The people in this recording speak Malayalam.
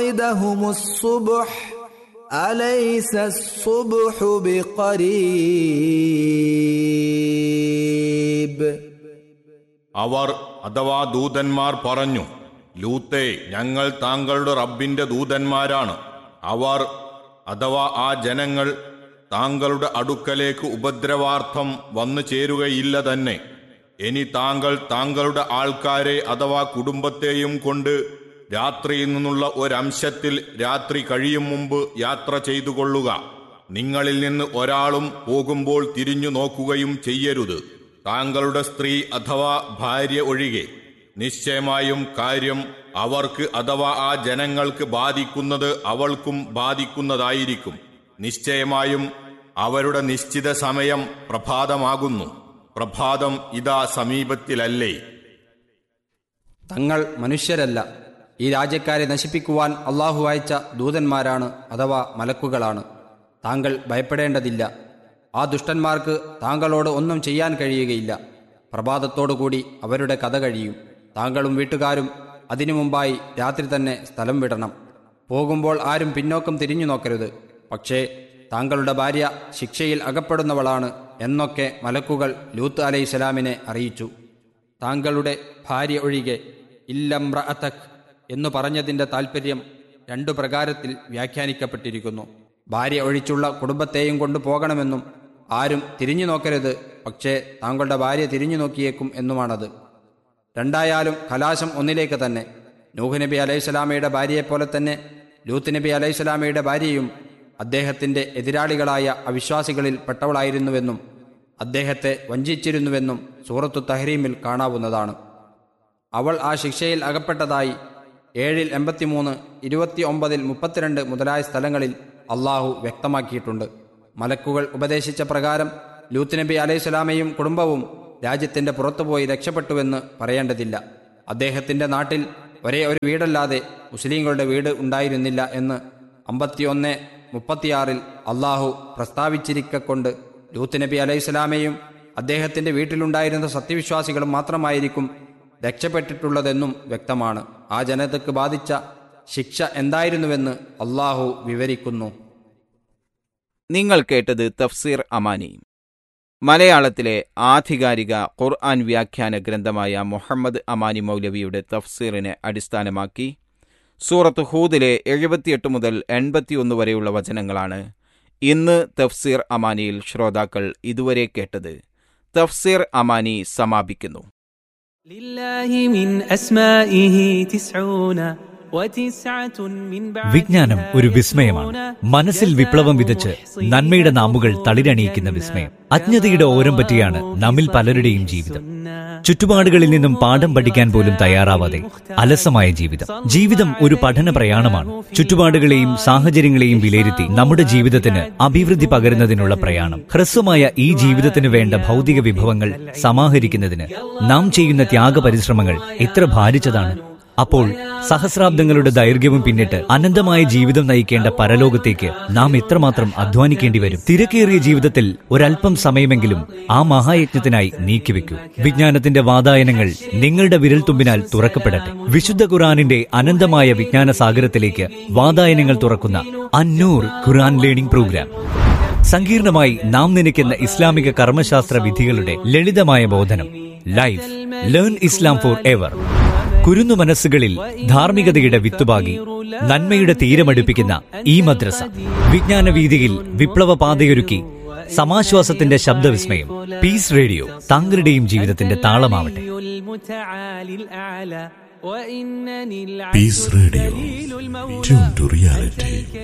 موعدهم الصبح أليس الصبح بقريب അവർ അഥവാ ദൂതന്മാർ പറഞ്ഞു ലൂത്തേ ഞങ്ങൾ താങ്കളുടെ റബ്ബിന്റെ ദൂതന്മാരാണ് അവർ അഥവാ ആ ജനങ്ങൾ താങ്കളുടെ അടുക്കലേക്ക് ഉപദ്രവാർത്ഥം വന്നു ചേരുകയില്ല തന്നെ ഇനി താങ്കൾ താങ്കളുടെ ആൾക്കാരെ അഥവാ കുടുംബത്തെയും കൊണ്ട് രാത്രിയിൽ നിന്നുള്ള ഒരംശത്തിൽ രാത്രി കഴിയും മുമ്പ് യാത്ര ചെയ്തു കൊള്ളുക നിങ്ങളിൽ നിന്ന് ഒരാളും പോകുമ്പോൾ തിരിഞ്ഞു നോക്കുകയും ചെയ്യരുത് താങ്കളുടെ സ്ത്രീ അഥവാ ഭാര്യ ഒഴികെ നിശ്ചയമായും കാര്യം അവർക്ക് അഥവാ ആ ജനങ്ങൾക്ക് ബാധിക്കുന്നത് അവൾക്കും ബാധിക്കുന്നതായിരിക്കും നിശ്ചയമായും അവരുടെ നിശ്ചിത സമയം പ്രഭാതമാകുന്നു പ്രഭാതം ഇതാ സമീപത്തിലല്ലേ തങ്ങൾ മനുഷ്യരല്ല ഈ രാജ്യക്കാരെ നശിപ്പിക്കുവാൻ അള്ളാഹു അയച്ച ദൂതന്മാരാണ് അഥവാ മലക്കുകളാണ് താങ്കൾ ഭയപ്പെടേണ്ടതില്ല ആ ദുഷ്ടന്മാർക്ക് താങ്കളോട് ഒന്നും ചെയ്യാൻ കഴിയുകയില്ല പ്രഭാതത്തോടുകൂടി അവരുടെ കഥ കഴിയും താങ്കളും വീട്ടുകാരും അതിനു മുമ്പായി രാത്രി തന്നെ സ്ഥലം വിടണം പോകുമ്പോൾ ആരും പിന്നോക്കം തിരിഞ്ഞു നോക്കരുത് പക്ഷേ താങ്കളുടെ ഭാര്യ ശിക്ഷയിൽ അകപ്പെടുന്നവളാണ് എന്നൊക്കെ മലക്കുകൾ ലൂത്ത് അലൈഹി സ്വലാമിനെ അറിയിച്ചു താങ്കളുടെ ഭാര്യ ഒഴികെ ഇല്ലംറഅതക് എന്നു പറഞ്ഞതിൻ്റെ താൽപ്പര്യം രണ്ടു പ്രകാരത്തിൽ വ്യാഖ്യാനിക്കപ്പെട്ടിരിക്കുന്നു ഭാര്യ ഒഴിച്ചുള്ള കുടുംബത്തെയും കൊണ്ടു പോകണമെന്നും ആരും തിരിഞ്ഞു നോക്കരുത് പക്ഷേ താങ്കളുടെ ഭാര്യ തിരിഞ്ഞു നോക്കിയേക്കും എന്നുമാണത് രണ്ടായാലും കലാശം ഒന്നിലേക്ക് തന്നെ നൂഹ് നബി അലൈഹിസ്സലാമയുടെ ഭാര്യയെപ്പോലെ തന്നെ ലൂത്ത് നബി അലൈഹിസ്സലാമയുടെ ഭാര്യയും അദ്ദേഹത്തിന്റെ എതിരാളികളായ അവിശ്വാസികളിൽ പെട്ടവളായിരുന്നുവെന്നും അദ്ദേഹത്തെ വഞ്ചിച്ചിരുന്നുവെന്നും സൂറത്തു തഹ്രീമിൽ കാണാവുന്നതാണ് അവൾ ആ ശിക്ഷയിൽ അകപ്പെട്ടതായി ഏഴിൽ എൺപത്തിമൂന്ന് ഇരുപത്തി ഒമ്പതിൽ മുപ്പത്തിരണ്ട് മുതലായ സ്ഥലങ്ങളിൽ അള്ളാഹു വ്യക്തമാക്കിയിട്ടുണ്ട് മലക്കുകൾ ഉപദേശിച്ച പ്രകാരം ലൂത്ത് നബി അലൈഹിസ്സലാമയും കുടുംബവും രാജ്യത്തിന്റെ പുറത്തുപോയി രക്ഷപ്പെട്ടുവെന്ന് പറയേണ്ടതില്ല അദ്ദേഹത്തിന്റെ നാട്ടിൽ ഒരേ ഒരു വീടല്ലാതെ മുസ്ലിങ്ങളുടെ വീട് ഉണ്ടായിരുന്നില്ല എന്ന് അമ്പത്തിയൊന്ന് മുപ്പത്തിയാറിൽ അള്ളാഹു പ്രസ്താവിച്ചിരിക്കൊണ്ട് ലൂത്ത് നബി അലൈഹിസ്സലാമയും അദ്ദേഹത്തിന്റെ വീട്ടിലുണ്ടായിരുന്ന സത്യവിശ്വാസികളും മാത്രമായിരിക്കും രക്ഷപ്പെട്ടിട്ടുള്ളതെന്നും വ്യക്തമാണ് ആ ജനതയ്ക്ക് ബാധിച്ച ശിക്ഷ എന്തായിരുന്നുവെന്ന് അള്ളാഹു വിവരിക്കുന്നു നിങ്ങൾ കേട്ടത് തഫ്സീർ അമാനി മലയാളത്തിലെ ആധികാരിക ഖുർആൻ വ്യാഖ്യാന ഗ്രന്ഥമായ മുഹമ്മദ് അമാനി മൗലവിയുടെ തഫ്സീറിനെ അടിസ്ഥാനമാക്കി സൂറത്ത് ഹൂദിലെ എഴുപത്തിയെട്ട് മുതൽ എൺപത്തിയൊന്ന് വരെയുള്ള വചനങ്ങളാണ് ഇന്ന് തഫ്സീർ അമാനിയിൽ ശ്രോതാക്കൾ ഇതുവരെ കേട്ടത് തഫ്സീർ അമാനി സമാപിക്കുന്നു لله من أسمائه تسعون وتسعة من بعد വിജ്ഞാനം ഒരു വിസ്മയമാണ് മനസ്സിൽ വിപ്ലവം വിതച്ച് നന്മയുടെ നാമ്പുകൾ തളിരണിയിക്കുന്ന വിസ്മയം അജ്ഞതയുടെ ഓരം പറ്റിയാണ് നമ്മിൽ പലരുടെയും ജീവിതം ചുറ്റുപാടുകളിൽ നിന്നും പാഠം പഠിക്കാൻ പോലും തയ്യാറാവാതെ അലസമായ ജീവിതം ജീവിതം ഒരു പഠന പ്രയാണമാണ് ചുറ്റുപാടുകളെയും സാഹചര്യങ്ങളെയും വിലയിരുത്തി നമ്മുടെ ജീവിതത്തിന് അഭിവൃദ്ധി പകരുന്നതിനുള്ള പ്രയാണം ഹ്രസ്വമായ ഈ ജീവിതത്തിന് വേണ്ട ഭൗതിക വിഭവങ്ങൾ സമാഹരിക്കുന്നതിന് നാം ചെയ്യുന്ന ത്യാഗ പരിശ്രമങ്ങൾ എത്ര ഭാരിച്ചതാണ് അപ്പോൾ സഹസ്രാബ്ദങ്ങളുടെ ദൈർഘ്യവും പിന്നിട്ട് അനന്തമായ ജീവിതം നയിക്കേണ്ട പരലോകത്തേക്ക് നാം എത്രമാത്രം അധ്വാനിക്കേണ്ടി വരും തിരക്കേറിയ ജീവിതത്തിൽ ഒരല്പം സമയമെങ്കിലും ആ മഹായജ്ഞത്തിനായി നീക്കിവെക്കൂ വിജ്ഞാനത്തിന്റെ വാതായനങ്ങൾ നിങ്ങളുടെ വിരൽത്തുമ്പിനാൽ തുറക്കപ്പെടട്ടെ വിശുദ്ധ ഖുറാനിന്റെ അനന്തമായ വിജ്ഞാന സാഗരത്തിലേക്ക് വാതായനങ്ങൾ തുറക്കുന്ന അന്നൂർ ഖുറാൻ ലേണിംഗ് പ്രോഗ്രാം സങ്കീർണമായി നാം നനയ്ക്കുന്ന ഇസ്ലാമിക കർമ്മശാസ്ത്ര വിധികളുടെ ലളിതമായ ബോധനം life learn Islam forever കുരുന്നു മനസ്സുകളിൽ ധാർമ്മികതയുടെ വിത്തുപാകി നന്മയുടെ തീരമടുപ്പിക്കുന്ന ഈ മദ്രസ വിജ്ഞാന വീതിയിൽ വിപ്ലവ പാതയൊരുക്കി സമാശ്വാസത്തിന്റെ ശബ്ദവിസ്മയം പീസ് റേഡിയോ താങ്കളുടെയും ജീവിതത്തിന്റെ താളമാവട്ടെ المتعالي الأعلى وإنني Peace Radio. العبد Tune to reality.